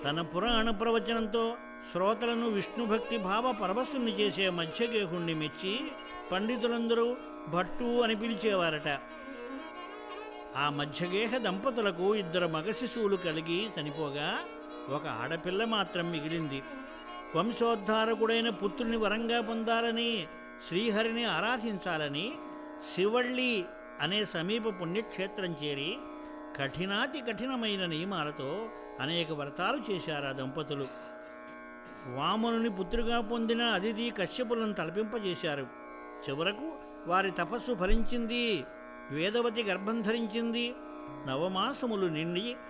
తన పురాణ ప్రవచనంతో శ్రోతలను విష్ణుభక్తి భావ పరవశుని చేసే మధ్యగేహుణ్ణి మెచ్చి పండితులందరూ భట్టు అని పిలిచేవారట ఆ మధ్యగేహ దంపతులకు ఇద్దరు మగ శిశువులు కలిగి చనిపోగా ఒక ఆడపిల్ల మాత్రం మిగిలింది వంశోద్ధారకుడైన పుత్రుని వరంగా పొందాలని శ్రీహరిని ఆరాధించాలని శివళ్ళి అనే సమీప పుణ్యక్షేత్రం చేరి కఠినాతి కఠినమైన నియమాలతో అనేక వ్రతాలు చేశారు ఆ దంపతులు వామనుని పుత్రుగా పొందిన అదితి కశ్యపులను తలపింపజేశారు చివరకు వారి తపస్సు ఫలించింది వేదవతి గర్భం ధరించింది నవమాసములు నిండి